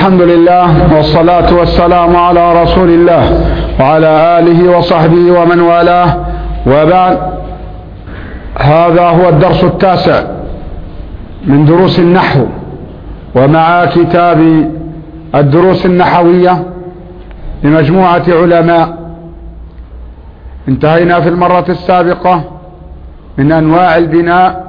الحمد لله والصلاة والسلام على رسول الله وعلى آله وصحبه ومن والاه وبعد هذا هو الدرس التاسع من دروس النحو ومع كتاب الدروس النحوية لمجموعة علماء انتهينا في المرة السابقة من أنواع البناء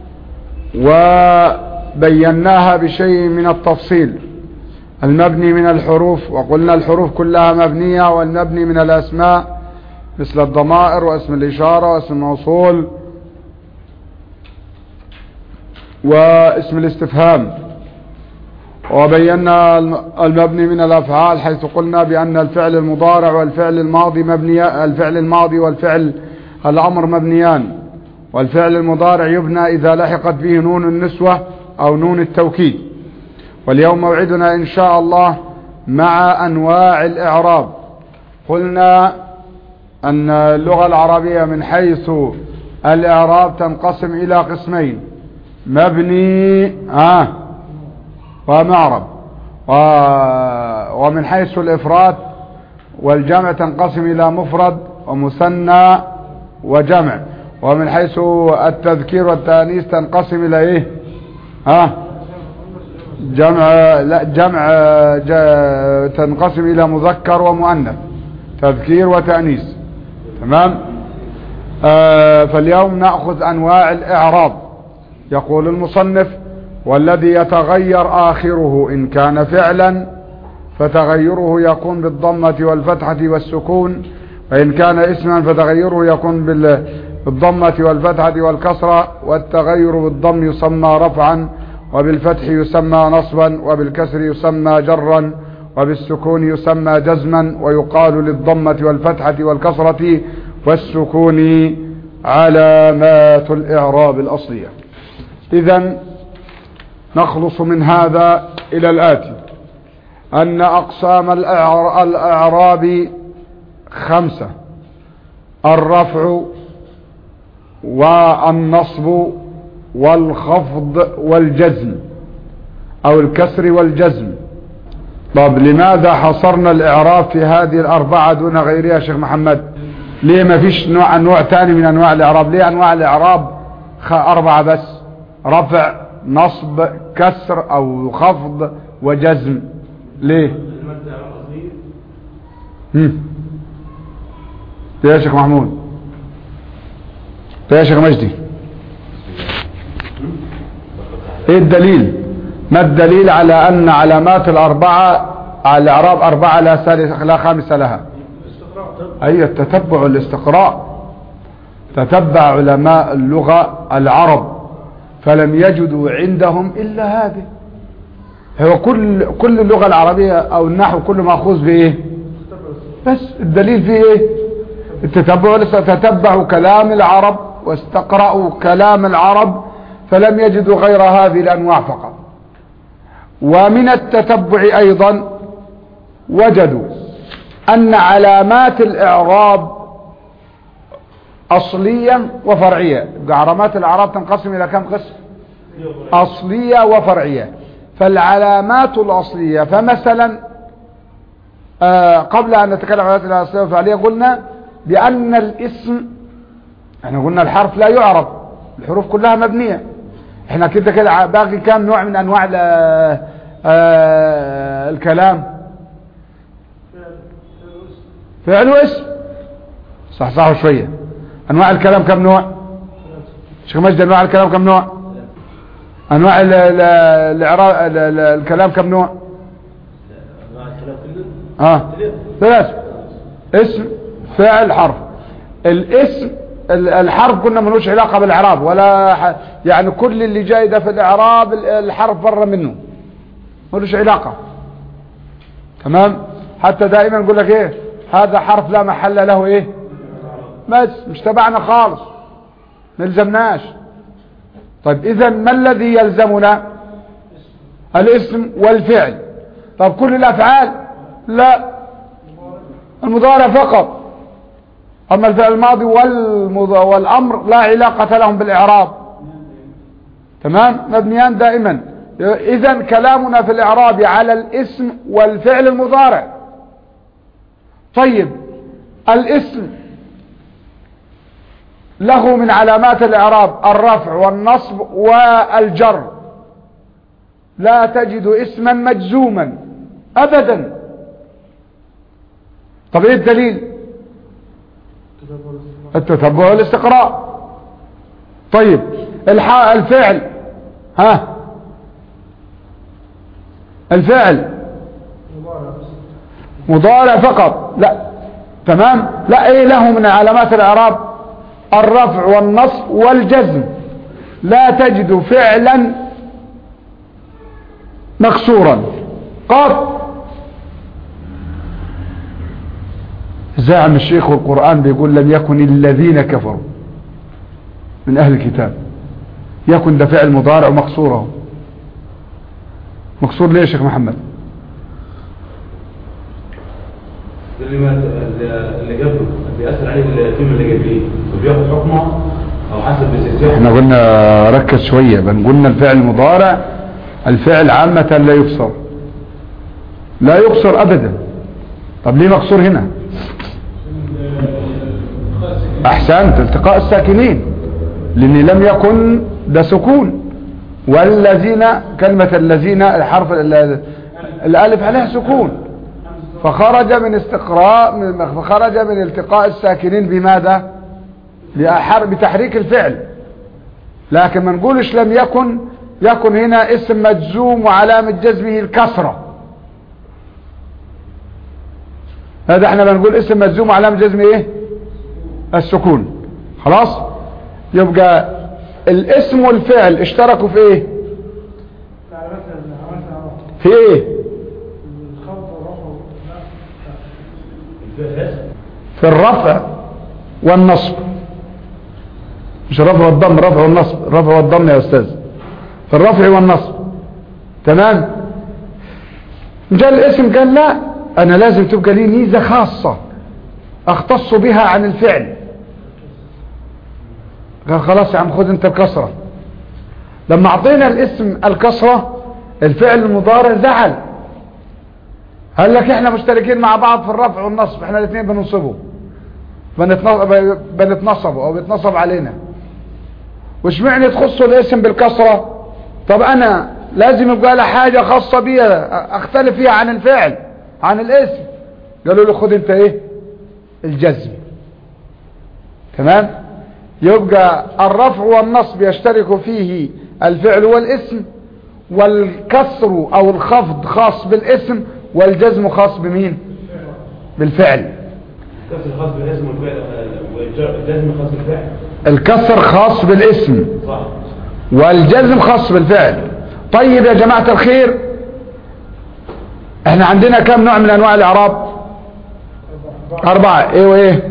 وبيناها بشيء من التفصيل المبني من الحروف وقلنا الحروف كلها مبنية والمبني من الأسماء مثل الضمائر واسم الإشارة واسم الموصول واسم الاستفهام وبينا المبني من الأفعال حيث قلنا بأن الفعل المضارع والفعل الماضي مبني الفعل الماضي والفعل الأمر مبنيان والفعل المضارع يبنى إذا لحقت به نون النسوة أو نون التوكيد واليوم موعدنا إن شاء الله مع أنواع الإعراب قلنا أن اللغة العربية من حيث الإعراب تنقسم إلى قسمين مبني آه ومعرب ومن حيث الإفراد والجمع تنقسم إلى مفرد ومثنى وجمع ومن حيث التذكير والتانيث تنقسم إلى إيه ها جمع لا جمع تنقسم إلى مذكر ومؤنث تذكير وتأنيث تمام آه فاليوم نأخذ أنواع الإعراب يقول المصنف والذي يتغير آخره إن كان فعلا فتغيره يكون بالضمة والفتحة والسكون وإن كان اسما فتغيره يكون بالضمة والفتحة والكسرة والتغير بالضم يسمى رفعا وبالفتح يسمى نصبا وبالكسر يسمى جرا وبالسكون يسمى جزما ويقال للضمة والفتحة والكسرة والسكون علامات الإعراب الأصلية إذا نخلص من هذا إلى الآتي أن أقسام الأعراب خمسة الرفع والنصب والخفض والجزم أو الكسر والجزم طب لماذا حصرنا الإعراب في هذه الأربعة دون غيرها شيخ محمد ليه ما فيش نوع نوع ثاني من أنواع الإعراب ليه أنواع الإعراب أربعة بس رفع نصب كسر او خفض وجزم ليه هم يا شيخ محمود يا شيخ مجدي ايه الدليل ما الدليل على ان علامات الاربعة على الاعراب اربعة لا, ثالث لا خامسة لها اي التتبع والاستقراء تتبع علماء اللغة العرب فلم يجدوا عندهم إلا هذه هو كل كل اللغة العربية أو النحو كله مأخوذ بإيه بس الدليل فيه إيه التتبع تتبعوا كلام العرب واستقرأوا كلام العرب فلم يجدوا غير هذه الأنواع فقط ومن التتبع أيضا وجدوا أن علامات الإعراب أصلية وفرعية علامات الأعراب تنقسم إلى كم قسم أصلية وفرعية فالعلامات الأصلية فمثلا آه قبل أن نتكلم عن العلامات الأصلية والفرعية قلنا بأن الاسم احنا قلنا الحرف لا يعرف الحروف كلها مبنية احنا كده كده باقي كام نوع من أنواع آه الكلام فعل واسم صح صح شويه انواع الكلام كم نوع شيخ مجد انواع الكلام كم نوع انواع الاعراب الكلام كم نوع اه ثلاث اسم فاعل حرف الاسم الحرف كنا ملوش علاقة بالاعراب ولا يعني كل اللي جاي ده في الاعراب الحرف بره منه ملوش علاقة تمام حتى دائما نقول لك ايه هذا حرف لا محل له ايه بس مش تبعنا خالص نلزمناش طيب اذا ما الذي يلزمنا الاسم والفعل طب كل الافعال لا المضارع فقط اما الفعل الماضي والامر لا علاقة لهم بالاعراب تمام مبنيان دائما اذا كلامنا في الاعراب على الاسم والفعل المضارع طيب الاسم له من علامات الاعراب الرفع والنصب والجر لا تجد اسما مجزوما ابدا طب ايه الدليل التتبع والاستقراء طيب الفعل ها الفعل مضارع فقط لا تمام لا ايه له من علامات الاعراب الرفع والنصب والجزم لا تجد فعلا مكسورا قط زعم الشيخ القرآن بيقول لم يكن الذين كفروا من أهل الكتاب يكن ده فعل مضارع ومقصوره مقصور ليه يا شيخ محمد اللي قبله بيأثر عليه الكلمة اللي قبليه وبياخد حكمه او حسب احنا قلنا ركز شوية قلنا الفعل المضارع الفعل عامة لا يكسر لا يكسر ابدا طب ليه مكسور هنا احسنت التقاء الساكنين لان لم يكن ده سكون والذين كلمة الذين الحرف الالف عليها سكون فخرج من استقراء فخرج من التقاء الساكنين بماذا بتحريك الفعل لكن ما نقولش لم يكن يكن هنا اسم مجزوم وعلامة جزمه الكسرة هذا احنا بنقول اسم مجزوم وعلامة جزمه ايه السكون خلاص يبقى الاسم والفعل اشتركوا في ايه في ايه في الرفع والنصب مش الرفع والضم الرفع والنصب الرفع والضم يا استاذ في الرفع والنصب تمام جاء الاسم قال لا انا لازم تبقى لي ميزة خاصة اختص بها عن الفعل قال خلاص يا عم خد انت الكسرة لما اعطينا الاسم الكسرة الفعل المضارع زعل قال لك احنا مشتركين مع بعض في الرفع والنصب احنا الاثنين بننصبه بنتنصبه او بيتنصب علينا وش معنى تخصوا الاسم بالكسرة طب انا لازم يبقى لها حاجة خاصة بيها اختلف فيها عن الفعل عن الاسم قالوا له خد انت ايه الجزم تمام يبقى الرفع والنصب يشترك فيه الفعل والاسم والكسر او الخفض خاص بالاسم والجزم خاص بمين بالفعل الكسر خاص بالاسم والجزم خاص بالفعل الكسر خاص بالاسم صح والجزم خاص بالفعل طيب يا جماعة الخير احنا عندنا كم نوع من انواع الاعراب اربعة ايه وايه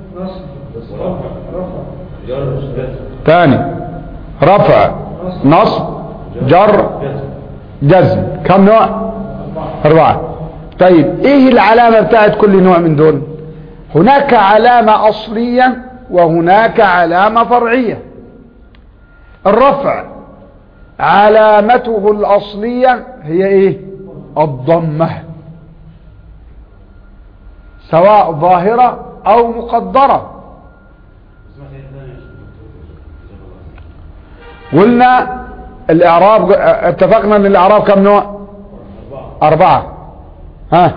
تاني رفع نصب جر جزم كم نوع اربعة طيب ايه العلامة بتاعت كل نوع من دول هناك علامة اصلية وهناك علامة فرعية الرفع علامته الاصلية هي ايه الضمة سواء ظاهرة او مقدرة قلنا الاعراب اتفقنا ان الاعراب كم نوع اربعة ها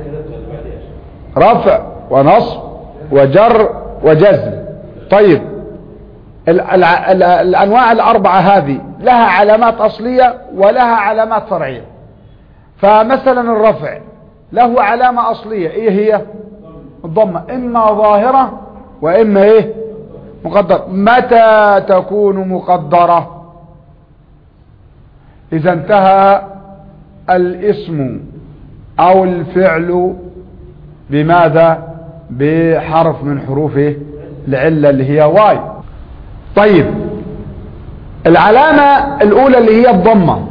رفع ونصب وجر وجزم طيب ال ال ال الانواع الاربعة هذه لها علامات اصلية ولها علامات فرعية فمثلا الرفع له علامة اصلية ايه هي الضمة اما ظاهرة واما ايه مقدر متى تكون مقدرة اذا انتهى الاسم او الفعل بماذا بحرف من حروفه العلة اللي هي واي طيب العلامة الاولى اللي هي الضمة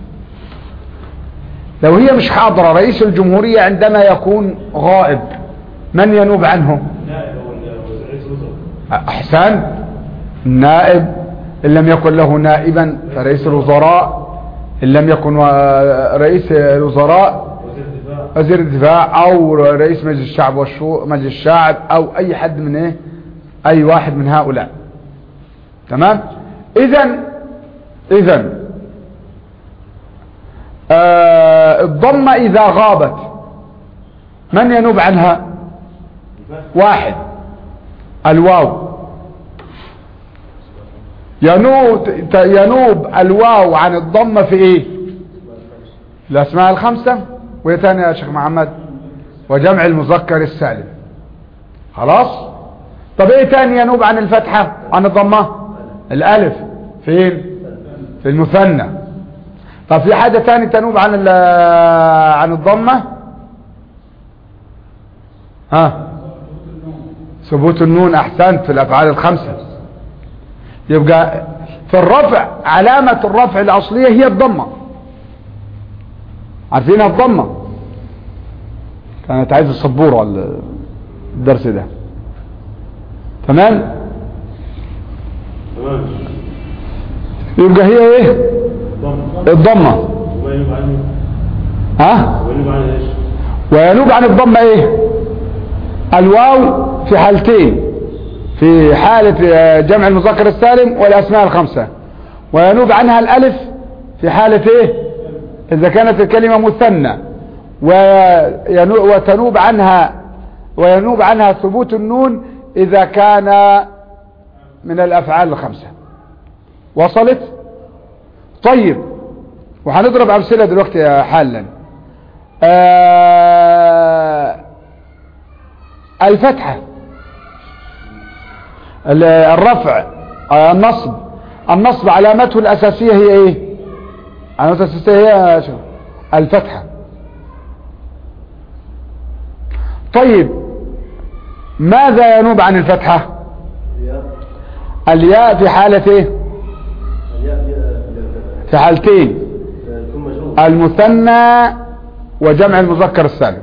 لو هي مش حاضرة رئيس الجمهورية عندما يكون غائب من ينوب عنه احسن النائب ان لم يكن له نائبا فرئيس الوزراء إن لم يكن و- رئيس الوزراء وزير الدفاع وزير الدفاع او رئيس مجلس الشعب والشو مجلس الشعب او اي حد من ايه اي واحد من هؤلاء تمام اذا اذا آه الضمة اذا غابت من ينوب عنها واحد الواو ينوب, ينوب الواو عن الضمة في ايه الاسماء الخمسة وايه تاني يا شيخ محمد وجمع المذكر السالم خلاص طب ايه تاني ينوب عن الفتحة عن الضمة الالف فين في المثنى طب في حاجة تاني تنوب عن ال- عن الضمة ها ثبوت النون احسنت في الافعال الخمسة يبقى في الرفع علامة الرفع الاصلية هي الضمة عارفينها الضمة كانت عايز السبورة ال- الدرس ده تمام تمام يبقى هي ايه ضم الضمة وينوب عنه ها وينوب عنه ايش؟ وينوب عن الضمة ايه الواو في حالتين في حالة آه، جمع المذكر السالم والاسماء الخمسة وينوب عنها الالف في حالة ايه اذا كانت الكلمة مثنى وينو- وتنوب عنها وينوب عنها ثبوت النون اذا كان من الافعال الخمسة وصلت طيب وهنضرب امثلة دلوقتي حالا آه، الفتحة ال- الرفع آه، النصب النصب علامته الأساسية هي ايه علامته الأساسية هي شو؟ الفتحة طيب ماذا ينوب عن الفتحة الياء في حالة ايه في حالتين المثنى وجمع المذكر السالم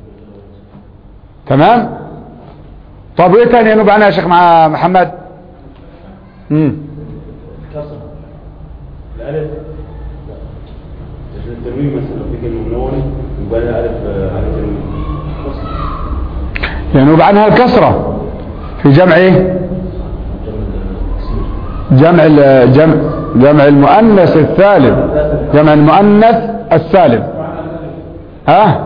تمام طب ايه تاني ينوب عنها يا شيخ مع محمد امم كسر الالف عشان التنوين مثلا لو في كلمه منونه يبقى لها الف آه، على تنوين ينوب عنها الكسرة في جمع ايه جمع ال- جمع جمع المؤنث السالم جمع المؤنث السالم ها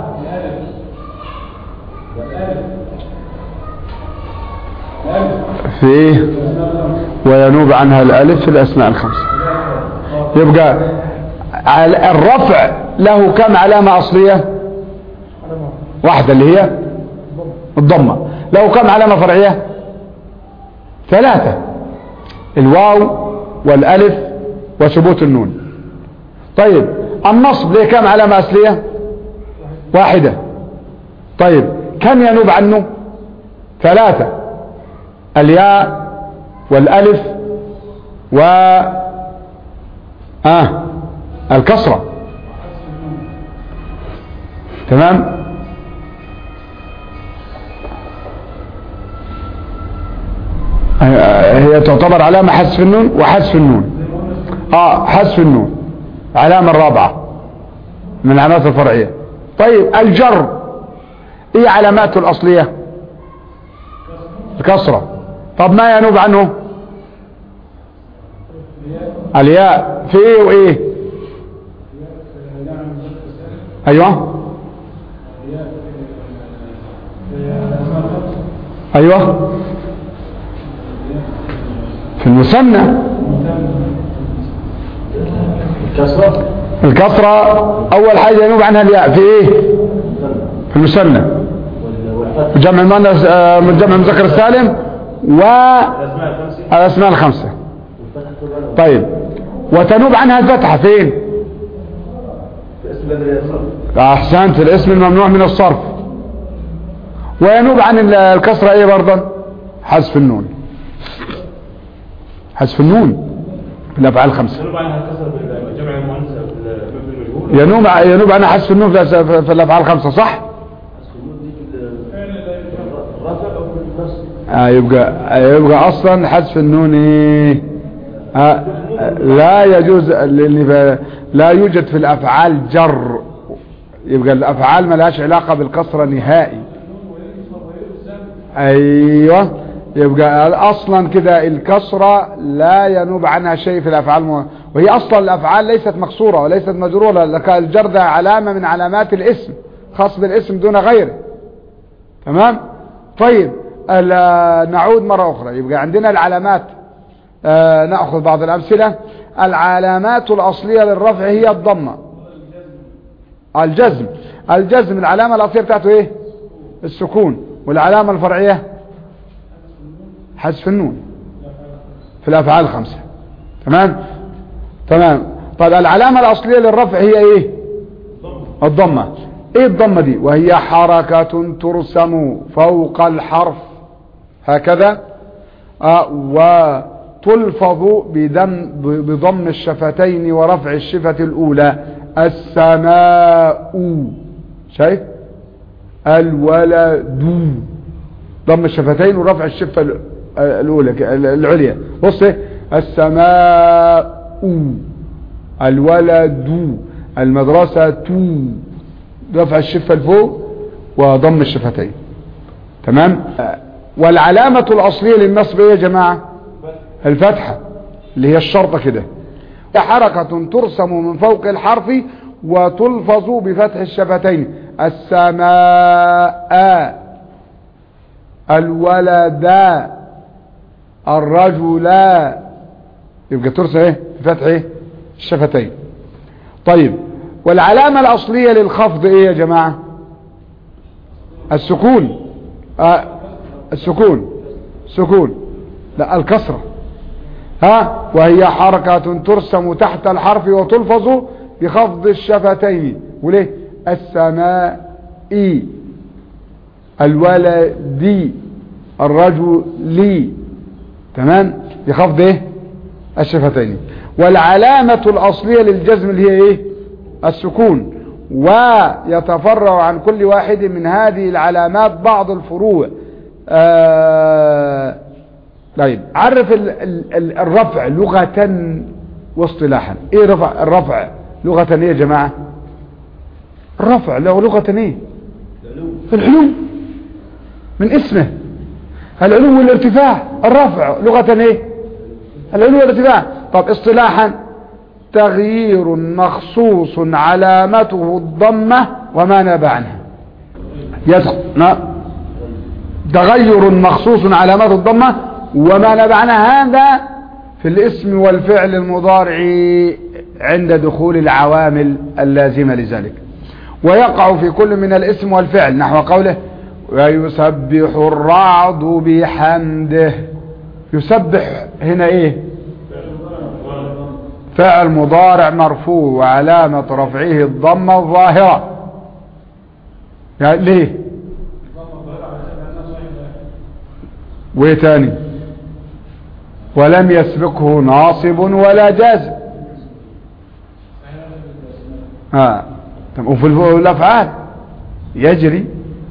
في ايه وينوب عنها الالف في الاسماء الخمسه يبقى عل- الرفع له كم علامه اصليه واحده اللي هي الضمه له كم علامه فرعيه ثلاثه الواو والالف وثبوت النون طيب النصب ليه كم علامه اصليه واحده طيب كم ينوب عنه ثلاثه الياء والالف و آه الكسرة تمام آه، هي تعتبر علامة حذف النون وحذف النون اه حذف النون علامة الرابعة من العلامات الفرعية طيب الجر ايه علاماته الاصلية الكسرة طب ما ينوب عنه الياء في ايه وايه ايوه ايوه في المثنى كسرة الكسرة اول حاجة ينوب عنها الياء في ايه في المثنى والفتح جمع المؤنث آه، من جمع المذكر السالم الاسماء الخمسه والاسماء الخمسة والفتح تبقى طيب وتنوب عنها الفتحة فين في اسم الذي يصرف احسنت الاسم الممنوع من الصرف وينوب عن ال- الكسرة ايه برضا حذف النون حذف النون في الافعال الخمسة ينوب عنها الكسر بالجمع المؤنث بالمجهول ينوب ينوب عنها حذف النون في الأس- في الافعال الخمسة صح الرفع او بالنصب آه يبقى آه يبقى اصلا حذف النون ايه آه آه، لا يجوز لان في- لا يوجد في الافعال جر يبقى الافعال ملهاش علاقة بالكسرة نهائي ايوه يبقى اصلا كده الكسرة لا ينوب عنها شيء في الافعال م- وهي اصلا الافعال ليست مكسورة وليست مجرورة لك الجر ده علامة من علامات الاسم خاص بالاسم دون غيره تمام طيب ال- نعود مرة اخرى يبقى عندنا العلامات آه نأخذ بعض الامثلة العلامات الاصلية للرفع هي الضمة الجزم الجزم العلامة الاصلية بتاعته ايه السكون والعلامة الفرعية حذف النون في الافعال الخمسة تمام تمام طيب العلامة الاصلية للرفع هي ايه الضمة ايه الضمة دي وهي حركة ترسم فوق الحرف هكذا آه وتلفظ بدم بضم الشفتين ورفع الشفة الاولى السماء شايف الولد ضم الشفتين ورفع الشفة ال- الاولى ك- العليا بص إيه؟ السماء الولد المدرسة رفع الشفة لفوق وضم الشفتين تمام آه، والعلامة الأصلية للنصب ايه يا جماعة الفتحة اللي هي الشرطة كده حركة ترسم من فوق الحرف وتلفظ بفتح الشفتين السماء الولد الرجل يبقى ترسم ايه بفتح ايه الشفتين طيب والعلامة الأصلية للخفض ايه يا جماعة السكون آه السكون سكون لا الكسرة ها وهي حركة ترسم تحت الحرف وتلفظ بخفض الشفتين وليه السماء الولد الرجل تمام بخفض ايه الشفتين والعلامة الأصلية للجزم اللي هي ايه السكون ويتفرع عن كل واحد من هذه العلامات بعض الفروع آه طيب عرف ال ال ال الرفع لغة واصطلاحا ايه رفع الرفع لغة ايه يا جماعة الرفع له لغة ايه في العلو من اسمه العلو والارتفاع الرفع لغة ايه العلو والارتفاع طب اصطلاحا تغيير مخصوص علامته الضمة وما ناب عنها يدخل نعم تغير مخصوص علامته الضمة وما ناب عنها هذا في الاسم والفعل المضارع عند دخول العوامل اللازمة لذلك ويقع في كل من الاسم والفعل نحو قوله ويسبح الرعد بحمده يسبح هنا ايه فعل مضارع مرفوع وعلامة رفعه الضمة الظاهرة يعني ليه وايه تاني ولم يسبقه ناصب ولا جازم ها طب وفي الافعال يجري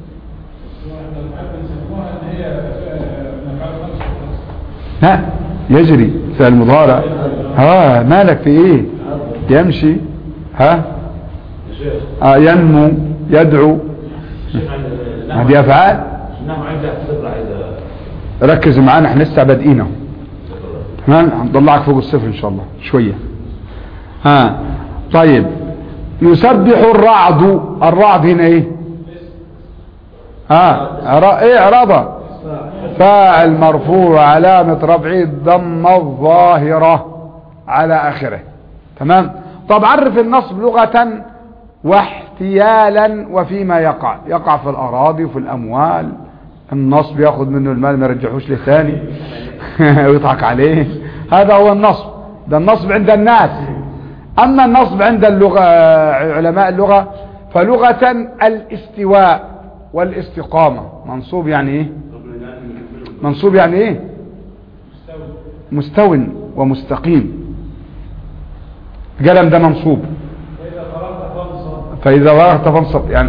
ها يجري فعل مضارع ها مالك في ايه يمشي ها آه ينمو يدعو هذه افعال نعم عندي صفر عايز ركز معانا احنا لسه بادئين اهو تمام هنطلعك فوق الصفر ان شاء الله شويه ها طيب يسبح الرعد الرعد هنا ايه ها عرا- ايه اعرابها فاعل مرفوع علامة رفعه الضمة الظاهرة على اخره تمام طب عرف النصب لغة واحتيالا وفيما يقع يقع في الاراضي وفي الاموال النصب ياخذ منه المال ما يرجعوش لثاني ويضحك عليه هذا هو النصب ده النصب عند الناس اما النصب عند اللغة علماء اللغة فلغة الاستواء والاستقامة منصوب يعني ايه منصوب يعني ايه مستو ومستقيم قلم ده منصوب فاذا ورغت فانصب يعني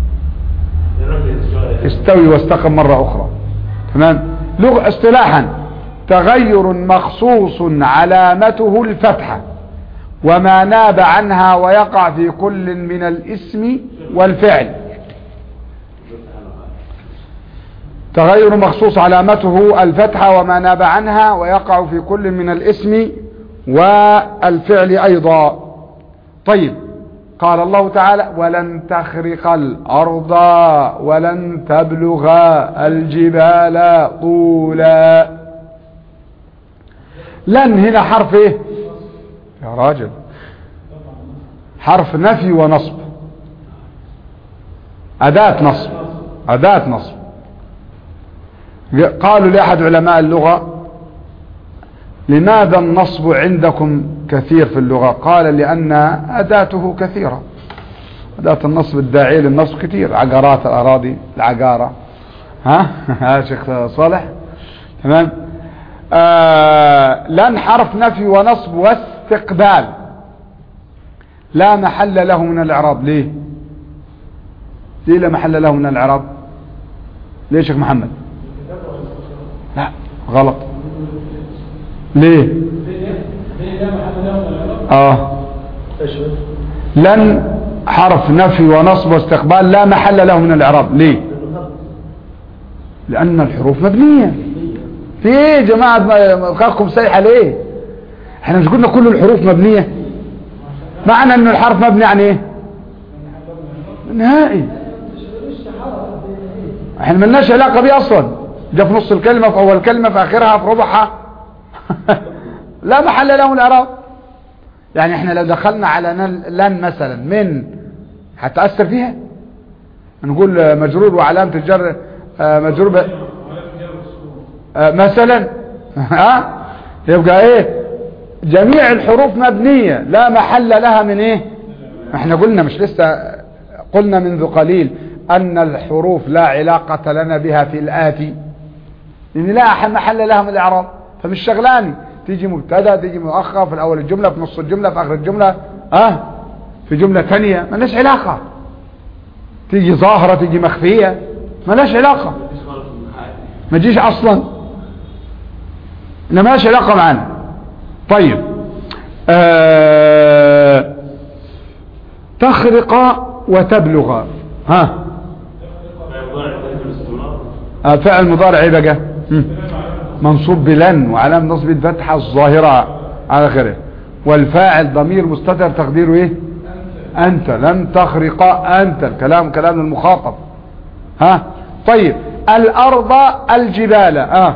استوي واستقم مرة اخرى تمام لغة اصطلاحا تغير مخصوص علامته الفتحة وما ناب عنها ويقع في كل من الاسم والفعل تغير مخصوص علامته الفتحة وما ناب عنها ويقع في كل من الاسم والفعل أيضا طيب قال الله تعالى ولن تخرق الأرض ولن تبلغ الجبال طولا لن هنا حرف ايه يا راجل حرف نفي ونصب أداة نصب أداة نصب قالوا لأحد علماء اللغة لماذا النصب عندكم كثير في اللغة قال لأن أداته كثيرة أداة النصب الداعية للنصب كثير عقارات الأراضي العقارة ها ها شيخ صالح تمام آه لن حرف نفي ونصب واستقبال لا محل له من الإعراب ليه ليه لا محل له من الإعراب ليه شيخ محمد لا غلط ليه اه لن حرف نفي ونصب واستقبال لا محل له من الاعراب ليه لان الحروف مبنية في ايه يا جماعة مخاكم سايحة ليه احنا مش قلنا كل الحروف مبنية معنى ان الحرف مبني عن ايه نهائي احنا ملناش علاقة بيه اصلا جاء في نص الكلمة في اول كلمة في اخرها في ربعها لا محل له من الاعراب يعني احنا لو دخلنا على لن مثلا من هتأثر فيها نقول مجرور وعلامة الجر مجرور ب... مثلا ها يبقى ايه جميع الحروف مبنية لا محل لها من ايه احنا قلنا مش لسه قلنا منذ قليل ان الحروف لا علاقة لنا بها في الآتي لان لا محل لها من الاعراب فمش شغلاني تيجي مبتدا تيجي مؤخر في الاول الجملة في نص الجملة في اخر الجملة اه في جملة ثانيه ما لهاش علاقة تيجي ظاهرة تيجي مخفية ما لهاش علاقة ما تجيش اصلا ما لهاش علاقة معانا طيب آه تخرق وتبلغ ها آه فعل مضارع ايه بقى منصوب بلن وعلام نصب الفتحة الظاهرة على اخره والفاعل ضمير مستتر تقديره ايه انت لم تخرق انت الكلام كلام المخاطب ها طيب الارض الجبال اه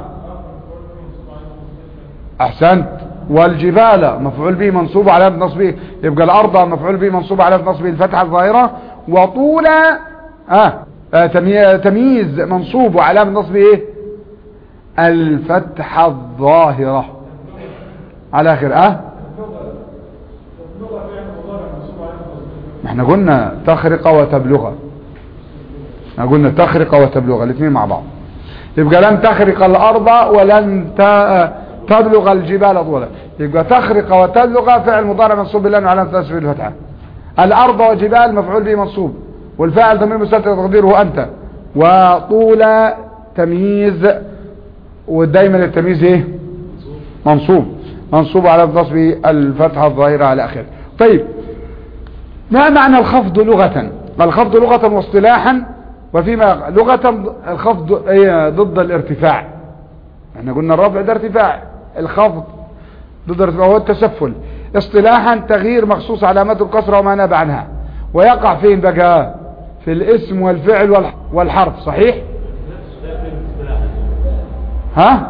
احسنت والجبال مفعول به منصوب على نصبه يبقى الارض مفعول به منصوب على نصبه الفتحة الظاهرة وطول اه, آه تمييز منصوب وعلامة نصبه ايه الفتحة الظاهرة على اخر اه احنا قلنا تخرق وتبلغ احنا قلنا تخرق وتبلغ الاثنين مع بعض يبقى لن تخرق الارض ولن تبلغ الجبال طولا يبقى تخرق وتبلغ فعل مضارع منصوب بالله على تسوي الفتحة الارض وجبال مفعول به منصوب والفاعل ضمير مستتر تقديره انت وطول تمييز ودايما التمييز ايه منصوب منصوب على نصب الفتحة الظاهرة على اخره طيب ما معنى الخفض لغة الخفض لغة واصطلاحا وفيما لغة الخفض ضد الارتفاع احنا قلنا الرفع ده ارتفاع الخفض ضد الارتفاع هو التسفل اصطلاحا تغيير مخصوص علامات الكسرة وما ناب عنها ويقع فين بقى في الاسم والفعل والحرف صحيح ها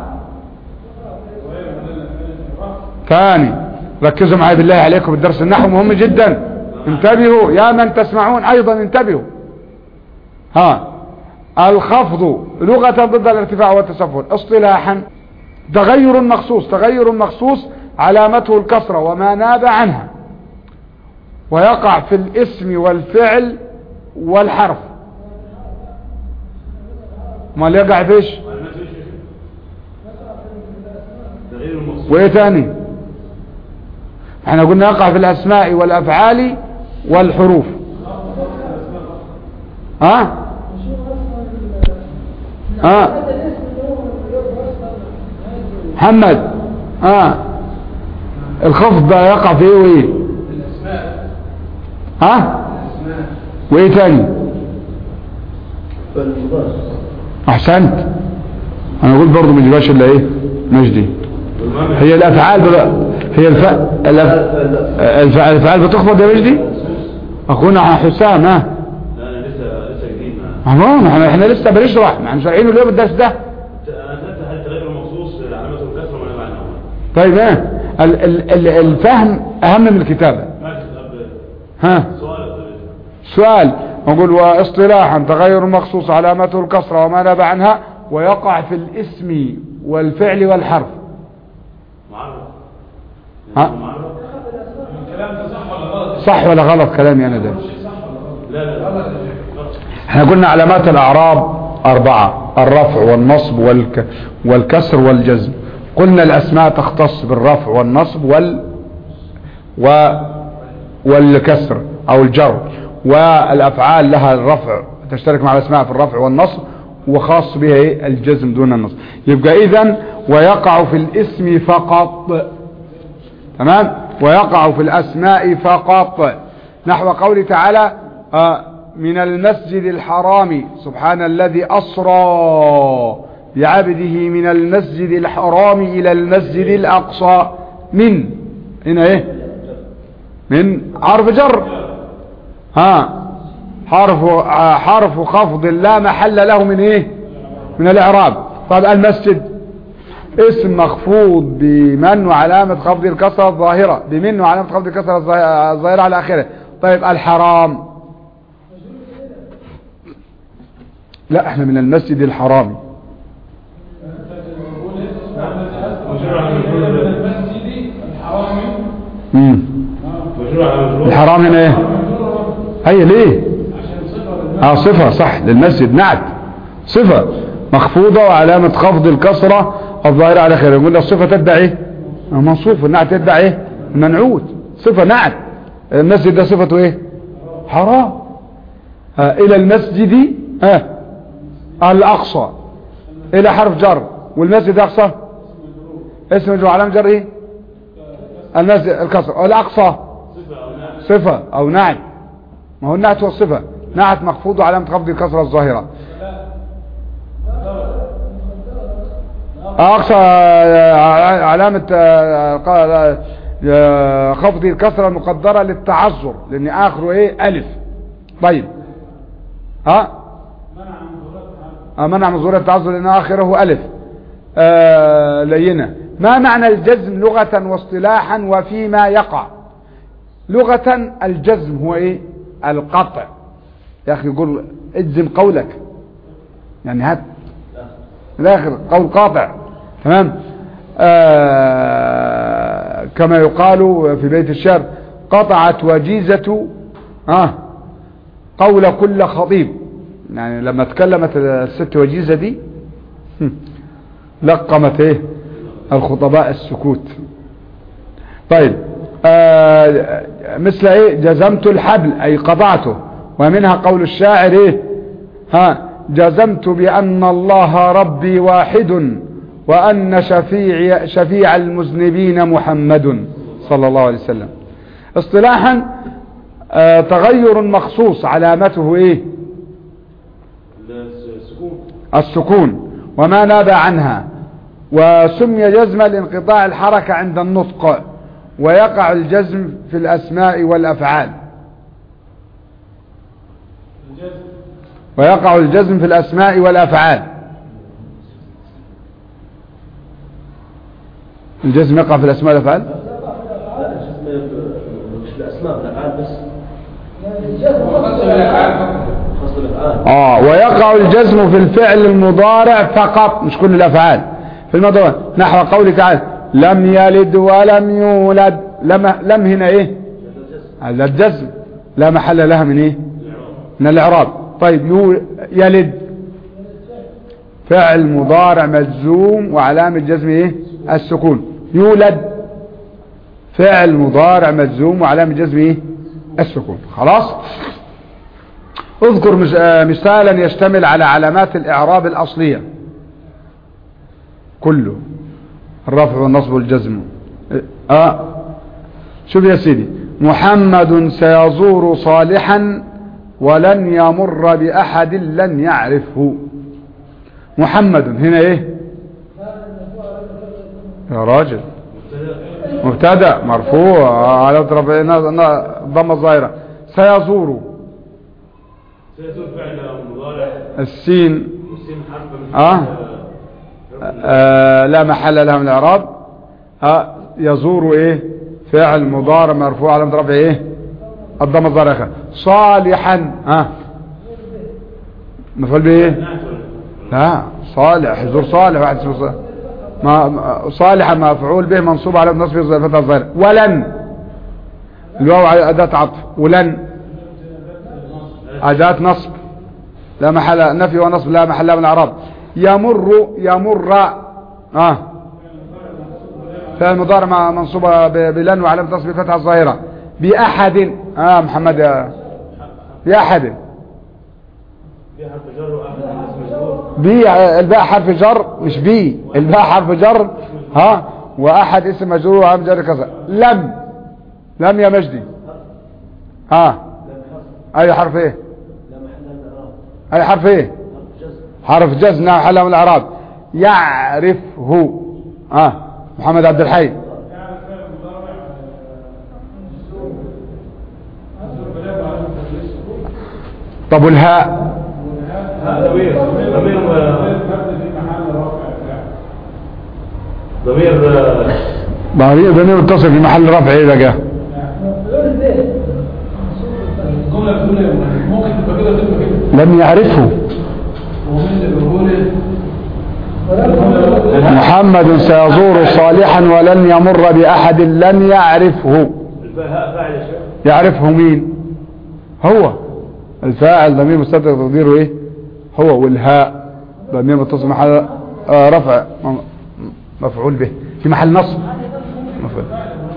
ثاني ركزوا معي بالله عليكم الدرس النحو مهم جدا انتبهوا يا من تسمعون ايضا انتبهوا ها الخفض لغة ضد الارتفاع والتسفل اصطلاحا تغير مخصوص تغير مخصوص علامته الكسرة وما ناب عنها ويقع في الاسم والفعل والحرف ما يقع فيش وايه تاني احنا قلنا يقع في الاسماء والافعال والحروف ها ها محمد ها الخفض ده يقع في ايه وايه ها وايه تاني احسنت انا اقول برضو ما يجيبهاش الا ايه مجدي والمهم هي الافعال بقى هي الف... الأف... الف... الافعال بتخبط يا مجدي اخونا حسام ها لا انا لسه لسه جديد معاه اهو احنا احنا لسه بنشرح ما احنا شارحينه اليوم الدرس ده انا خدت حتى غير المخصوص علامات الكسر وانا معنى طيب ها ال... ال... ال... الفهم اهم من الكتابه ماشي طب ها سؤال طيب سؤال نقول واصطلاحا تغير مخصوص علامته الكسرة وما نبع عنها ويقع في الاسم والفعل والحرف معرف ها؟ معرف صح ولا غلط كلامي انا ده لا لا احنا قلنا علامات الاعراب اربعة الرفع والنصب والك والكسر والجزم قلنا الاسماء تختص بالرفع والنصب وال و والكسر او الجر والافعال لها الرفع تشترك مع الاسماء في الرفع والنصب وخاص بها ايه الجزم دون النصب يبقى اذا ويقع في الاسم فقط تمام ويقع في الأسماء فقط نحو قوله تعالى آه، من المسجد الحرام سبحان الذي أسرى بعبده من المسجد الحرام إلى المسجد الأقصى من هنا ايه من حرف جر ها حرف آه، حرف خفض لا محل له من ايه من الاعراب طب المسجد اسم مخفوض بمن وعلامة خفض الكسرة الظاهرة بمن وعلامة خفض الكسرة الظاهرة الظاهرة على آخره طيب الحرام لا احنا من المسجد الحرام مشروع على مشروع مم. مشروع على مشروع الحرام هنا ايه هي ليه اه صفة صح للمسجد نعت صفة مخفوضة وعلامة خفض الكسرة الظاهرة على خير يقول الصفة تدعي ايه آه، منصوف النعت تدعي ايه منعوت صفة نعت المسجد ده صفته ايه حرام آه الى المسجد آه الاقصى الى حرف جر والمسجد الاقصى اسم مجرور علامة جر ايه المسجد الكسر الاقصى صفة او نعت ما هو النعت والصفة نعت مخفوض وعلامة خفض الكسرة الظاهرة اقصى آه، علامة آه، قا- آه، خفض الكسرة المقدرة للتعذر لان اخره ايه الف طيب ها آه، منع من ظهور التعذر لان اخره الف آه، لينة ما معنى الجزم لغة واصطلاحا وفيما يقع لغة الجزم هو ايه القطع يا اخي يقول اجزم قولك يعني هات من الاخر قول قاطع تمام آه كما يقال في بيت الشعر قطعت وجيزة آه قول كل خطيب يعني لما تكلمت الست وجيزة دي هم، لقمت ايه الخطباء السكوت طيب آه مثل ايه جزمت الحبل اي قطعته ومنها قول الشاعر ايه ها جزمت بأن الله ربي واحد وأن شفيع, شفيع المذنبين محمد صلى الله عليه وسلم اصطلاحا آه تغير مخصوص علامته ايه السكون السكون وما ناب عنها وسمي جزم لانقطاع الحركة عند النطق ويقع الجزم في الأسماء والأفعال ويقع الجزم في الأسماء والأفعال الجزم يقع في الأسماء والأفعال لا الجزم مش الاسماء الافعال بس خاص بالافعال آه ويقع الجزم في الفعل المضارع فقط مش كل الأفعال في المضارع نحو قوله تعالى لم يلد ولم يولد لم, لم هنا ايه هذا الجزم لا محل لها من ايه من الاعراب طيب يو- يلد فعل مضارع مجزوم وعلامة جزم ايه السكون يولد فعل مضارع مجزوم وعلامة جزم ايه السكون خلاص اذكر مس- آه، مثالا يشتمل على علامات الاعراب الاصلية كله الرفع والنصب والجزم اه شوف يا سيدي محمد سيزور صالحا ولن يمر بأحد لن يعرفه محمد هنا ايه يا راجل مبتدا مرفوع على اضرب ضم الظاهره سيزور سيزول فعل مضارع السين مسلم حرف من آه. آه لا محل لها من الاعراب آه يزور ايه فعل مضارع مرفوع على رفعه ايه الضم الظاهره صالحا ها آه. مفعول بايه لا صالح يزور صالح واحد اسمه صالح ما ما- صالحا مفعول به منصوب على النصب الفتح الظاهره ولن الواو على اداه عطف ولن اداه نصب لا محل نفي ونصب لا محل من الاعراب يمر يمر اه فعل مضارع مع منصوبه ب- بلن وعلامه نصب فتح الظاهره باحد اه محمد يا باحد في حرف جر واحد من اسم مجرور بي الباء حرف جر مش بي الباء حرف جر ها واحد اسم مجرور وعام جر كذا لم لم يا مجدي ها اي حرف ايه لا محل من الإعراب اي حرف ايه حرف جزم حرف جزم نعم حلها من الاعراب يعرفه ها محمد عبد الحي طب والهاء ضمير ضمير ضمير آه، ضمير ضمير متصل في محل رفع ايه بقى الجملة الأولى ممكن تبقى كده تبقى كده لم يعرفه ومن اللي بيقول محمد سيزور صالحا ولن يمر بأحد لن يعرفه الفاء هاء فاعل يا شيخ يعرفه مين هو الفاعل ضمير مستتر تقديره ايه هو والهاء ضمير متصل محل آه رفع م- مفعول به في محل نصب مفعول.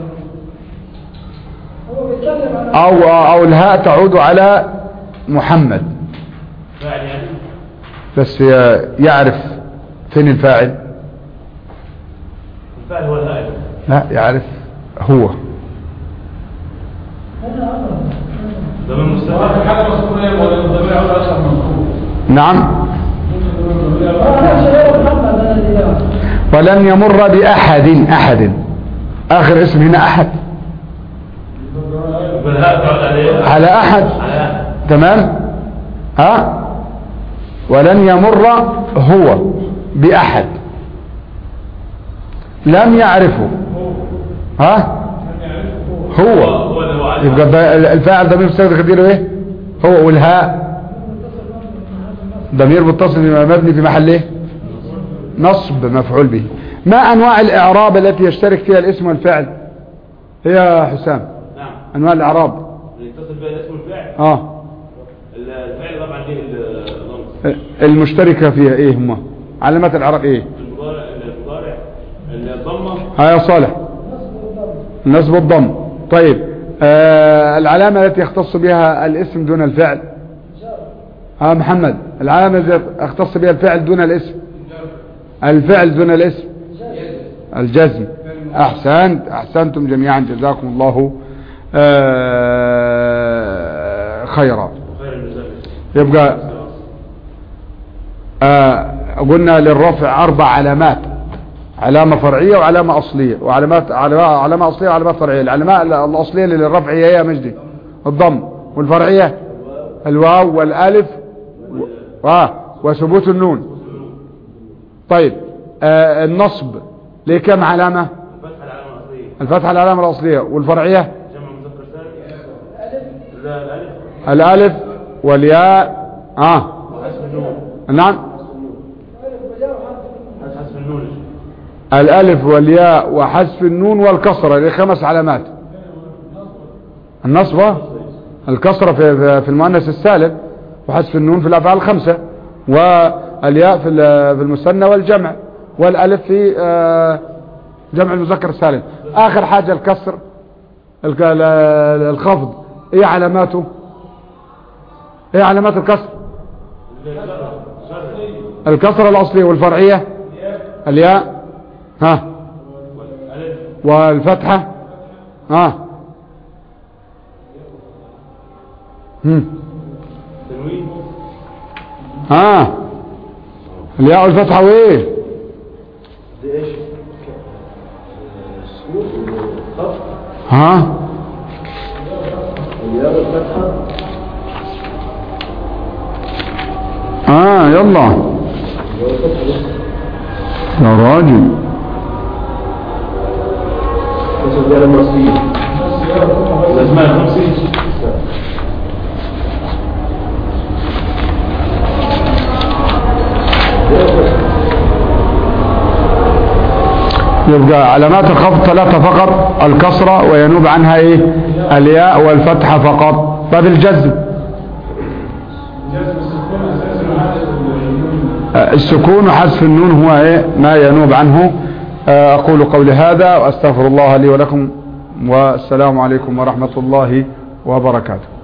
او او الهاء تعود على محمد فاعل يعني بس يعرف فين الفاعل الفاعل هو الهاء لا يعرف هو ضمير مستتر حاجة مسؤولية ولا الضمير عود أشهر مذكور نعم ولن يمر بأحد أحد آخر اسم هنا أحد الهاء تعود عليه على أحد على تمام ها ولن يمر هو بأحد لم يعرفه ها هو هو اللي هو عليه يبقى ده الفاعل ضمير مستتر تقديره ايه هو والهاء ضمير متصل مبني في محل ايه نصب مفعول به ما انواع الاعراب التي يشترك فيها الاسم والفعل هي يا حسام نعم انواع الاعراب اللي يتصل بها الاسم والفعل اه الفعل طبعا ليه اللمس المشتركة فيها ايه هما علامات الاعراب ايه المضارع المضارع الضمه ها يا صالح النصب الضم طيب آه العلامة التي يختص بها الاسم دون الفعل ها محمد العلامة التي يختص بها الفعل دون الاسم الفعل دون الاسم الجزم احسنت احسنتم جميعا جزاكم الله آه خيرا خير الجزاء يبقى آه قلنا للرفع اربع علامات علامة فرعية وعلامة اصلية وعلامات علامة علامة اصلية وعلامات فرعية العلامات الاصلية اللي للرفع هي يا مجدي الضم والفرعية الواو والالف و... آه وثبوت النون طيب آه النصب ليه كم علامة الفتحه العلامه الاصليه الفتحة العلامة الاصلية والفرعية جمع مذكر سالم لا الالف الالف والياء اه حذف النون نعم حذف النون الالف والياء وحذف النون والكسرة اللي خمس علامات النصب الكسرة في في- في المؤنث السالم وحذف النون في الافعال الخمسة والياء في ال- في المثنى والجمع والالف في آه، جمع المذكر السالم اخر حاجة الكسر الك- ال- ال- الخفض ايه علاماته ايه علامات الكسر الكسرة الاصلية والفرعية الياء ها والفتحة ها هم. تنوين ها الياء والفتحة وايه دي ايش؟ سكون خف ها الياء والفتحة اه يلا الياء والفتحة بس يا راجل مثل الدائرة المصرية الأسماء الخمسة يبقى علامات الخفض ثلاثة فقط الكسرة وينوب عنها ايه الياء والفتحة فقط باب الجزم جزم السكون اساسا عادة النون آه، السكون وحذف النون هو ايه ما ينوب عنه آه، اقول قولي هذا واستغفر الله لي ولكم والسلام عليكم ورحمة الله وبركاته